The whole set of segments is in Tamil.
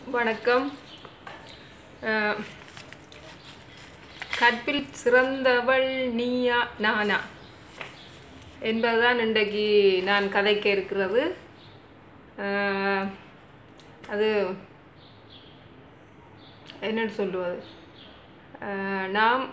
வணக்கம் அஹ், கற்பில் சிறந்தவள் நீயா நானா என்பதுதான் இன்றைக்கு நான் கதைக்க இருக்கிறது அஹ், அது என்னன்னு சொல்லுவது அஹ், நாம்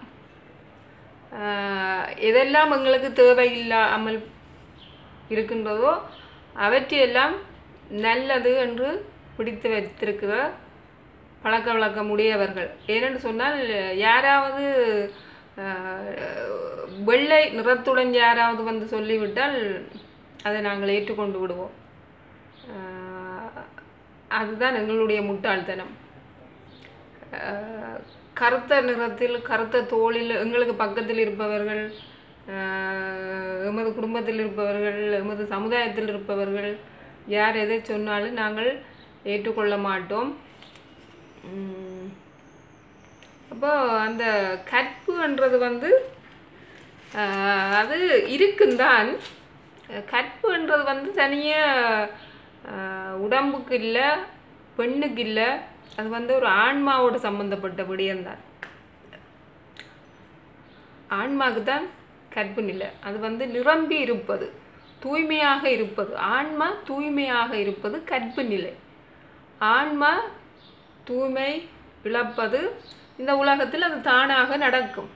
அஹ், எதெல்லாம் எங்களுக்கு தேவையில்லாமல் இருக்கின்றதோ அவற்றையெல்லாம் நல்லது என்று பிடித்து வைத்திருக்கிற பழக்க வழக்கம் உடையவர்கள் ஏனென்று சொன்னால் யாராவது அஹ், வெள்ளை நிறத்துடன் யாராவது வந்து சொல்லிவிட்டால் அதை நாங்கள் ஏற்றுக்கொண்டு விடுவோம் அஹ், அதுதான் எங்களுடைய முட்டாள்தனம் அஹ், கருத்த நிறத்தில் கருத்த தோளில் எங்களுக்கு பக்கத்தில் இருப்பவர்கள் அஹ், எமது குடும்பத்தில் இருப்பவர்கள் எமது சமுதாயத்தில் இருப்பவர்கள் யார் எதை சொன்னாலும் நாங்கள் ஏற்றுக்கொள்ள மாட்டோம் உம், அப்போ அந்த கற்புன்றது வந்து அஹ், அது இருக்குந்தான் கற்புன்றது வந்து தனியாக உடம்புக்கு இல்லை பெண்ணுக்கு இல்லை அது வந்து ஒரு ஆன்மாவோட சம்பந்தப்பட்ட விடயம்தான் ஆன்மாவுக்கு தான் கற்பு நிலை அது வந்து நிரம்பி இருப்பது தூய்மையாக இருப்பது ஆன்மா தூய்மையாக இருப்பது கற்பு நிலை ஆன்மா தூய்மை இழப்பது இந்த உலகத்தில் அது தானாக நடக்கும்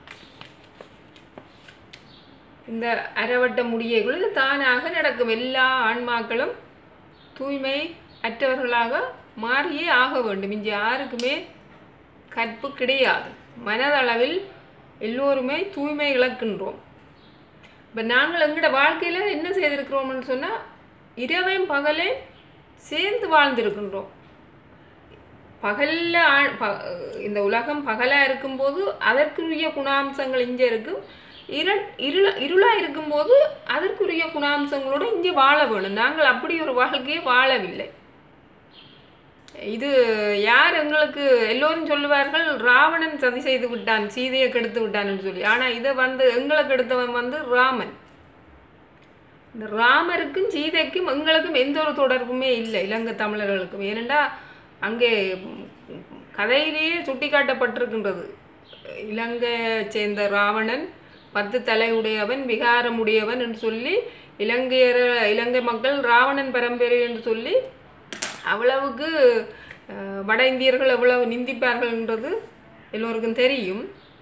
இந்த அறவட்ட முடியைக்குள் இது தானாக நடக்கும் எல்லா ஆன்மாக்களும் தூய்மை அற்றவர்களாக மாறியே ஆக வேண்டும் இங்கே யாருக்குமே கற்பு கிடையாது மனதளவில் எல்லோருமே தூய்மை இழக்கின்றோம் இப்போ நாங்கள் எங்களோட வாழ்க்கையில் என்ன செய்திருக்கிறோம்னு சொன்னால் இரவையும் பகலையும் சேர்ந்து வாழ்ந்திருக்கின்றோம் பகலில் ஆ ப இந்த உலகம் பகலாக இருக்கும்போது அதற்குரிய குணாம்சங்கள் இங்கே இருக்கும் இர இருள இருளாக இருக்கும்போது அதற்குரிய குணாம்சங்களோடு இங்கே வாழ வேணும் நாங்கள் அப்படி ஒரு வாழ்க்கையை வாழவில்லை இது யார் எங்களுக்கு எல்லோரும் சொல்லுவார்கள் ராவணன் சதி செய்து விட்டான் சீதையை கெடுத்து விட்டான்னு சொல்லி ஆனால் இதை வந்து எங்களை கெடுத்தவன் வந்து ராமன் இந்த ராமருக்கும் சீதைக்கும் எங்களுக்கும் எந்த ஒரு தொடர்புமே இல்லை இலங்கை தமிழர்களுக்கும் ஏனெண்டா அங்கே கதையிலேயே சுட்டி காட்டப்பட்டிருக்கின்றது இலங்கையை சேர்ந்த ராவணன் பத்து தலை உடையவன் விகாரம் உடையவன் என்று சொல்லி இலங்கையர் இலங்கை மக்கள் ராவணன் பரம்பரை என்று சொல்லி அவ்வளவுக்கு அஹ், வட இந்தியர்கள் எவ்வளவு நிந்திப்பார்கள்ன்றது எல்லோருக்கும் தெரியும்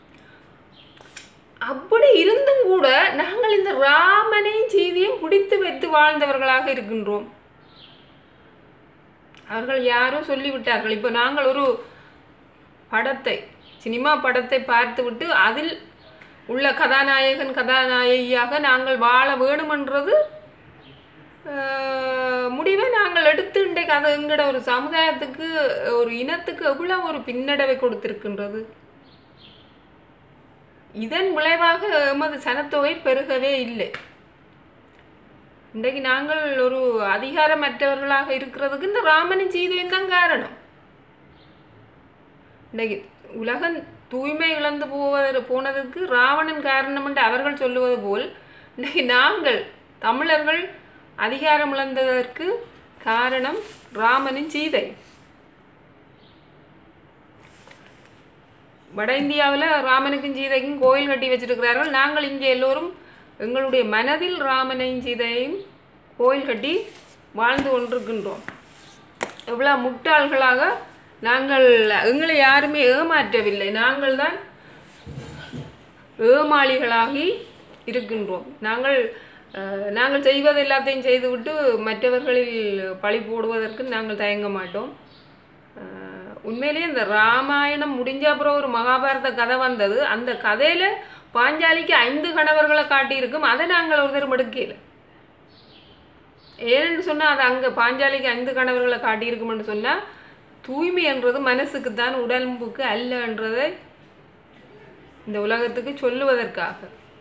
அப்படி இருந்தும் கூட நாங்கள் இந்த ராமனையும் சீதையும் பிடித்து வைத்து வாழ்ந்தவர்களாக இருக்கின்றோம் அவர்கள் யாரோ சொல்லிவிட்டார்கள் இப்போ நாங்கள் ஒரு படத்தை சினிமா படத்தை பார்த்துவிட்டு அதில் உள்ள கதாநாயகன் கதாநாயகியாக நாங்கள் வாழ வேணுமென்றது ஆஹ், முடிவை நாங்கள் எடுத்து இன்றைக்கு அது எங்களோட ஒரு சமுதாயத்துக்கு ஒரு இனத்துக்கு எவ்வளோ ஒரு பின்னடைவை கொடுத்திருக்கின்றது இதன் விளைவாக எமது சனத்தொகை பெருகவே இல்லை இன்றைக்கு நாங்கள் ஒரு அதிகாரமற்றவர்களாக இருக்கிறதுக்கு இந்த ராமனின் சீதையும் தான் காரணம் இன்றைக்கு உலகம் தூய்மை இழந்து போவது போனதுக்கு ராவணன் காரணம் என்று அவர்கள் சொல்லுவது போல் இன்றைக்கு நாங்கள் தமிழர்கள் அதிகாரம் இழந்ததற்கு காரணம் ராமனின் சீதை வட இந்தியாவில் ராமனுக்கும் சீதைக்கும் கோயில் கட்டி வச்சிருக்கிறார்கள் நாங்கள் இங்கே எல்லோரும் எங்களுடைய மனதில் ராமனையும் சீதையும் கோயில் கட்டி வாழ்ந்து கொண்டிருக்கின்றோம் எவ்வளோ முட்டாள்களாக நாங்கள் எங்களை யாருமே ஏமாற்றவில்லை நாங்கள் தான் ஏமாளிகளாகி இருக்கின்றோம் நாங்கள் அஹ், நாங்கள் செய்வது எல்லாத்தையும் செய்துவிட்டு மற்றவர்களில் பழி போடுவதற்கு நாங்கள் தயங்க மாட்டோம் அஹ், உண்மையிலேயே இந்த ராமாயணம் முடிஞ்ச அப்புறம் ஒரு மகாபாரத கதை வந்தது அந்த கதையில பாஞ்சாலிக்கு ஐந்து கணவர்களை காட்டியிருக்கும் அதை நாங்கள் ஒரு தரம் எடுக்கல ஏன்னு சொன்னால் அது அங்கே பாஞ்சாலிக்கு ஐந்து கணவர்களை காட்டியிருக்கும்னு சொன்னால் தூய்மை என்றது மனசுக்கு தான் உடம்புக்கு அல்ல என்றதை இந்த உலகத்துக்கு சொல்லுவதற்காக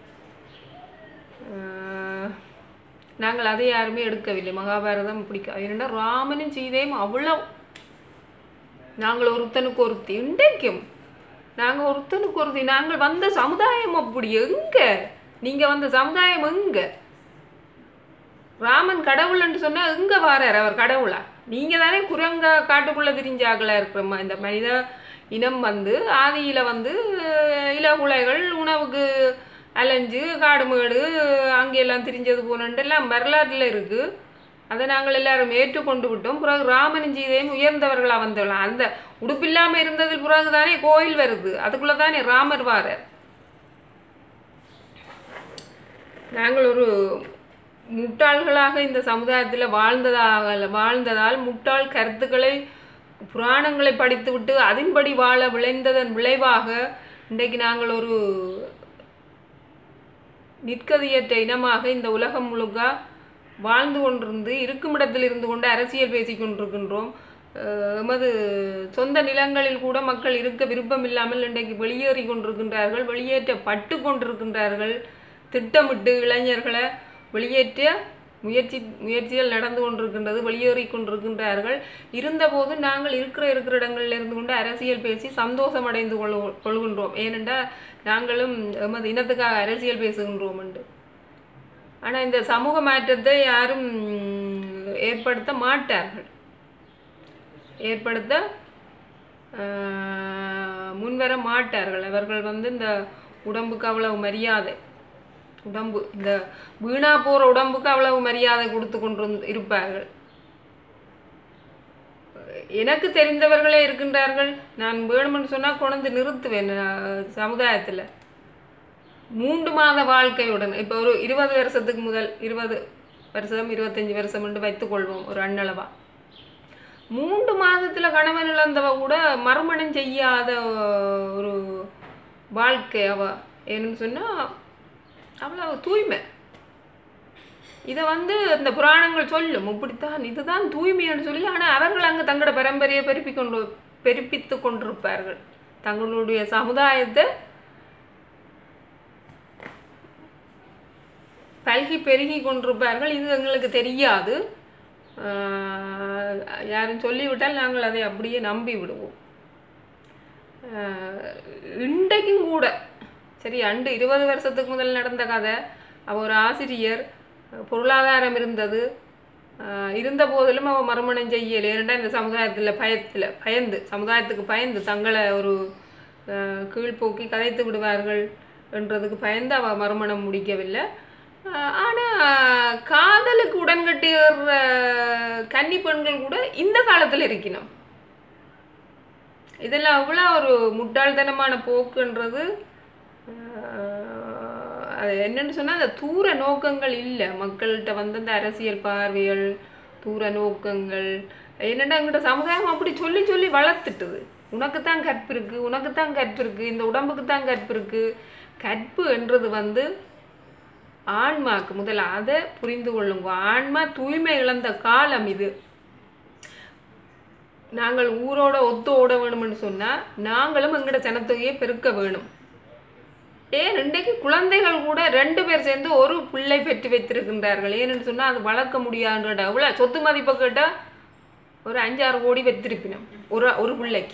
அஹ், நாங்கள் அதை யாருமே எடுக்கவில்லை மகாபாரதம் பிடிக்காது ஏன்னா ராமனும் சீதையும் அவ்வளோ நாங்கள் ஒருத்தனுக்கு ஒருத்தி இன்றைக்கும் நாங்கள் ஒருத்தனுக்கு ஒருத்தி நாங்கள் வந்த சமுதாயம் அப்படி எங்க நீங்கள் வந்த சமுதாயம் எங்க ராமன் கடவுள் என்று சொன்னா எங்க வாரார் அவர் கடவுளா நீங்கள் தானே குரங்க காட்டுக்குள்ளே திரிஞ்சாக்களா இருக்கிறோமா இந்த மனித இனம் வந்து ஆதியில் வந்து அஹ், இலகுலைகள் உணவுக்கு அலைஞ்சு காடுமேடு அங்கெல்லாம் திரிஞ்சது போனன்ட்டு எல்லாம் வரலாற்றில் இருக்குது அதை நாங்கள் எல்லாரும் ஏற்றுக்கொண்டு விட்டோம் பிறகு ராமனும் சீதையும் உயர்ந்தவர்களாக வந்தவர்களாம் அந்த உடுப்பில்லாமல் இருந்ததில் பிறகு தானே கோயில் வருது அதுக்குள்ளே தானே ராமர் வாரர் நாங்கள் ஒரு முட்டாள்களாக இந்த சமுதாயத்தில் வாழ்ந்ததாக வாழ்ந்ததால் முட்டாள் கருத்துக்களை புராணங்களை படித்துவிட்டு அதன்படி வாழ விளைந்ததன் விளைவாக இன்றைக்கு நாங்கள் ஒரு நிற்கதியற்ற இனமாக இந்த உலகம் முழுக்க வாழ்ந்து கொண்டிருந்து இருக்கும் இடத்தில் இருந்து கொண்டு அரசியல் பேசிக் கொண்டிருக்கின்றோம் அஹ் எமது சொந்த நிலங்களில் கூட மக்கள் இருக்க விருப்பம் இல்லாமல் இன்றைக்கு வெளியேறி கொண்டிருக்கின்றார்கள் வெளியேற்றப்பட்டு கொண்டிருக்கின்றார்கள் திட்டமிட்டு இளைஞர்களை வெளியேற்ற முயற்சி முயற்சிகள் நடந்து கொண்டிருக்கின்றது வெளியேறி கொண்டிருக்கின்றார்கள் இருந்தபோது நாங்கள் இருக்கிற இருக்கிற இடங்களில் இருந்து கொண்டு அரசியல் பேசி சந்தோஷம் அடைந்து கொள்ளு கொள்கின்றோம் ஏனென்றால் நாங்களும் எமது இனத்துக்காக அரசியல் பேசுகின்றோம் என்று ஆனால் இந்த சமூக மாற்றத்தை யாரும் ஏற்படுத்த மாட்டார்கள் ஏற்படுத்த ஆஹ், முன்வர மாட்டார்கள் அவர்கள் வந்து இந்த உடம்புக்கு அவ்வளவு மரியாதை உடம்பு இந்த வீணா போகிற உடம்புக்கு அவ்வளவு மரியாதை கொடுத்து கொண்டு இருப்பார்கள் எனக்கு தெரிந்தவர்களே இருக்கின்றார்கள் நான் வேணும்னு சொன்னால் கொண்டு நிறுத்துவேன் சமுதாயத்தில் மூன்று மாத வாழ்க்கையுடன் இப்போ ஒரு இருபது வருஷத்துக்கு முதல் இருபது வருஷம் இருபத்தஞ்சி வருஷம் என்று வைத்துக்கொள்வோம் ஒரு அண்ணளவா மூன்று மாதத்தில் கணவன் இழந்தவ கூட மறுமணம் செய்யாத ஒரு வாழ்க்கை அவ ஏன்னு சொன்னால் அவ்வளோ தூய்மை இதை வந்து இந்த புராணங்கள் சொல்லும் இப்படித்தான் இதுதான் தூய்மைன்னு சொல்லி ஆனால் அவர்கள் அங்கே தங்களோட பரம்பரையை பெருப்பி கொண்டு பெருப்பித்து கொண்டிருப்பார்கள் தங்களுடைய சமுதாயத்தை பல்கி பெருகி கொண்டிருப்பார்கள் இது எங்களுக்கு தெரியாது ஆஹ் யாரும் சொல்லிவிட்டால் நாங்கள் அதை அப்படியே நம்பி விடுவோம் ஆஹ் இன்றைக்கும் கூட சரி அண்டு இருபது வருஷத்துக்கு முதல் நடந்த கதை அவ ஒரு ஆசிரியர் பொருளாதாரம் இருந்தது ஆஹ் இருந்த போதிலும் அவள் மறுமணம் செய்யலை ஏனென்றால் இந்த சமுதாயத்தில் பயத்தில் பயந்து சமுதாயத்துக்கு பயந்து தங்களை ஒரு ஆஹ் கீழ்ப்போக்கி கதைத்து விடுவார்கள் என்றதுக்கு பயந்து அவள் மறுமணம் முடிக்கவில்லை ஆனால் காதலுக்கு உடன்கட்டுகிற கன்னி பெண்கள் கூட இந்த காலத்தில் இருக்கணும் இதெல்லாம் அவ்வளோ ஒரு முட்டாள்தனமான போக்குன்றது ஆஹ், அது என்னன்னு சொன்னால் அந்த தூர நோக்கங்கள் இல்லை மக்கள்கிட்ட வந்து அந்த அரசியல் பார்வைகள் தூர நோக்கங்கள் என்னடா எங்கிட்ட சமுதாயம் அப்படி சொல்லி சொல்லி வளர்த்துட்டுது உனக்கு தான் கற்பு இருக்குது உனக்கு தான் கற்பு இருக்குது இந்த உடம்புக்கு தான் கற்பு இருக்குது கற்பு என்றது வந்து ஆன்மாக்கு முதல்ல அதை புரிந்து கொள்ளுங்க ஆன்மா தூய்மை இழந்த காலம் இது நாங்கள் ஊரோட ஒத்து ஓட வேணும்னு சொன்னால் நாங்களும் எங்களோட ஜனத்தொகையை பெருக்க வேணும் ஏன் இன்றைக்கு குழந்தைகள் கூட ரெண்டு பேர் சேர்ந்து ஒரு பிள்ளை பெற்று வைத்திருக்கின்றார்கள் ஏன்னு சொன்னால் அது வளர்க்க முடியாதுன்ற அவ்வளோ சொத்து மதிப்பை கேட்டால் ஒரு அஞ்சாறு கோடி வைத்திருப்பினோம் ஒரு ஒரு பிள்ளைக்கு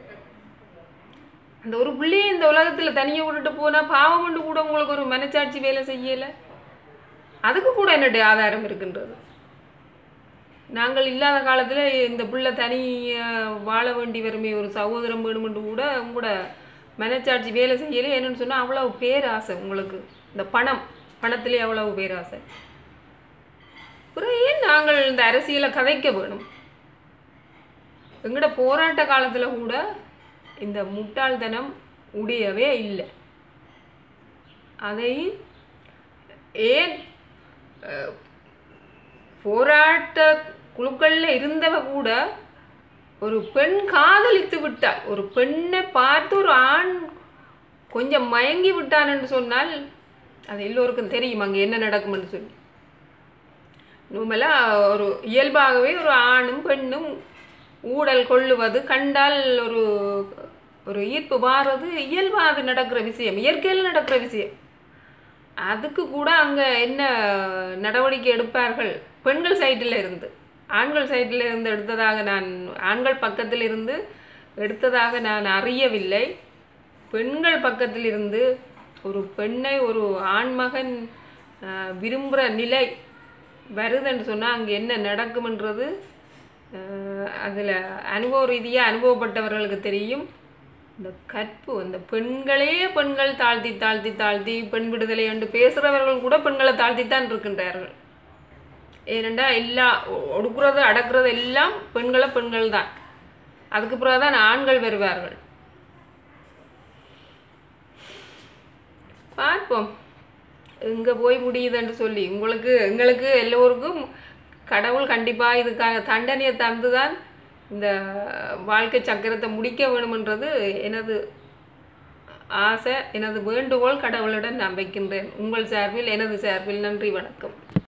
அந்த ஒரு பிள்ளையை இந்த உலகத்தில் தனியாக விட்டுட்டு போனால் பாவம் கொண்டு கூட உங்களுக்கு ஒரு மனச்சாட்சி வேலை செய்யலை அதுக்கு கூட என்னுடைய ஆதாரம் இருக்கின்றது நாங்கள் இல்லாத காலத்தில் இந்த பிள்ளை தனியாக வாழ வேண்டி வருமே ஒரு சகோதரம் வேணுமென்று கூட உங்களோட மனச்சாட்சி வேலை செய்யலை என்னன்னு சொன்னால் அவ்வளவு பேராசை உங்களுக்கு இந்த பணம் பணத்திலே அவ்வளவு பேராசை அப்புறம் ஏன் நாங்கள் இந்த அரசியலை கதைக்க வேணும் எங்களோட போராட்ட காலத்தில் கூட இந்த முட்டாள்தனம் உடையவே இல்லை அதை ஏன் அஹ், போராட்ட குழுக்களில் இருந்தவ கூட ஒரு பெண் காதலித்து விட்டால் ஒரு பெண்ணை பார்த்து ஒரு ஆண் கொஞ்சம் மயங்கி விட்டான் என்று சொன்னால் அது எல்லோருக்கும் தெரியும் அங்கே என்ன நடக்கும்னு சொல்லி நம்மளாம் ஒரு இயல்பாகவே ஒரு ஆணும் பெண்ணும் ஊடல் கொள்ளுவது கண்டால் ஒரு ஒரு ஈர்ப்பு வாரது இயல்பாக அது நடக்கிற விஷயம் இயற்கையில் நடக்கிற விஷயம் அதுக்கு கூட அங்கே என்ன நடவடிக்கை எடுப்பார்கள் பெண்கள் சைட்டில் இருந்து ஆண்கள் சைட்டில் இருந்து எடுத்ததாக நான் ஆண்கள் பக்கத்தில் இருந்து எடுத்ததாக நான் அறியவில்லை பெண்கள் பக்கத்தில் இருந்து ஒரு பெண்ணை ஒரு ஆண்மகன் விரும்புகிற நிலை வருதுன்னு சொன்னால் அங்கே என்ன நடக்கும்ன்றது அதில் அனுபவ ரீதியாக அனுபவப்பட்டவர்களுக்கு தெரியும் இந்த கற்பு அந்த பெண்களே பெண்கள் தாழ்த்தி தாழ்த்தி தாழ்த்தி பெண் விடுதலை என்று பேசுகிறவர்கள் கூட பெண்களை தாழ்த்தித்தான் இருக்கின்றார்கள் ஏனெண்டா எல்லா ஒ- ஒடுக்குறது அடக்குறது எல்லாம் பெண்களை பெண்கள் தான் அதுக்கு பிறகு தான் ஆண்கள் வருவார்கள் பார்ப்போம் எங்கே போய் முடியுதுன்னு சொல்லி உங்களுக்கு எங்களுக்கு எல்லோருக்கும் கடவுள் கண்டிப்பாக இதுக்காக தண்டனையை தந்து தான் இந்த வாழ்க்கை சக்கரத்தை முடிக்க வேணுமென்றது எனது ஆசை எனது வேண்டுகோள் கடவுளிடம் நான் வைக்கின்றேன் உங்கள் சார்பில் எனது சார்பில் நன்றி வணக்கம்